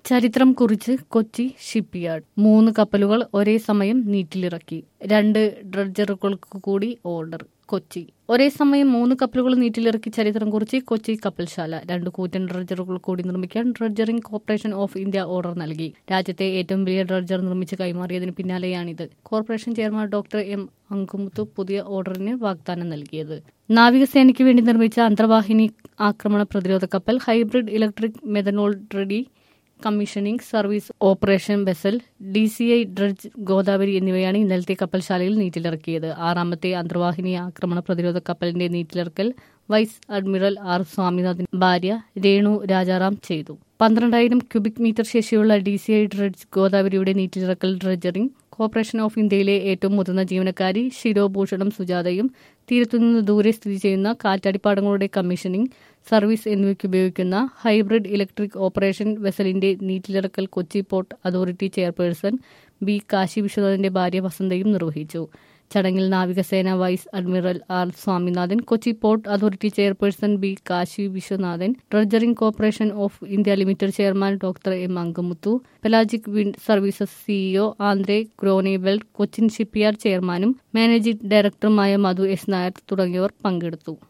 ചരിത്രം കുറിച്ച് കൊച്ചി ഷിപ്പ്യാർഡ് മൂന്ന് കപ്പലുകൾ ഒരേ സമയം നീറ്റിലിറക്കി രണ്ട് ഡ്രഡ്ജറുകൾക്ക് കൂടി ഓർഡർ കൊച്ചി ഒരേ സമയം മൂന്ന് കപ്പലുകൾ നീറ്റിലിറക്കി ചരിത്രം കുറിച്ച് കൊച്ചി കപ്പൽശാല രണ്ട് കൂറ്റൻ ഡ്രഡ്ജറുകൾ കൂടി നിർമ്മിക്കാൻ dredging corporation of India order നൽകി രാജ്യത്തെ ഏറ്റവും വലിയ ഡ്രഡ്ജർ നിർമ്മിച്ച് കൈമാറിയതിന് പിന്നാലെയാണിത് corporation chairman doctor M Angamuthu പുതിയ ഓർഡറിന് വാഗ്ദാനം നൽകിയത് നാവികസേനയ്ക്ക് വേണ്ടി നിർമ്മിച്ച അന്തർവാഹിനി ആക്രമണ പ്രതിരോധ കപ്പൽ hybrid electric methanol ready commissioning service operation vessel D C I dredge Godavari എന്നിവയാണ് ഇന്നലത്തെ കപ്പൽശാലയിൽ നീറ്റിലിറക്കിയത് ആറാമത്തെ അന്തർവാഹിനി ആക്രമണ പ്രതിരോധ കപ്പലിന്റെ നീറ്റിലിറക്കൽ വൈസ് അഡ്മിറൽ ആർ സ്വാമിനാഥൻ ഭാര്യ രേണു രാജാറാം ചെയ്തു പന്ത്രണ്ടായിരം ക്യൂബിക് മീറ്റർ ശേഷിയുള്ള ഡി സി ഐ ഡ്രഡ്ജ് ഗോദാവരിയുടെ നീറ്റിലിറക്കൽ ഡ്രഡ്ജറിംഗ് കോർപ്പറേഷൻ ഓഫ് ഇന്ത്യയിലെ ഏറ്റവും മുതിർന്ന ജീവനക്കാരി ശിരോഭൂഷണം സുജാതയും തീരത്തുനിന്ന് ദൂരെ സ്ഥിതി ചെയ്യുന്ന കാറ്റാടിപ്പാടങ്ങളുടെ കമ്മീഷനിംഗ് സർവീസ് എന്നിവയ്ക്ക് ഉപയോഗിക്കുന്ന ഹൈബ്രിഡ് ഇലക്ട്രിക് ഓപ്പറേഷൻ വെസലിന്റെ നീറ്റിലിറക്കൽ Kochi port authority chairperson B Kashi വിശ്വനാഥന്റെ ഭാര്യ വസന്തയും നിർവഹിച്ചു ചടങ്ങിൽ നാവികസേന vice admiral R Swaminathan Kochi port authority chairperson B Kashi Viswanathan dredging corporation of India limited chairman doctor M Angamuthu pelagic wind services CEO Andre Groeneveld Cochin shipyard ചെയർമാനും മാനേജിംഗ് ഡയറക്ടറുമായ മധു എസ് നായർ തുടങ്ങിയവർ പങ്കെടുത്തു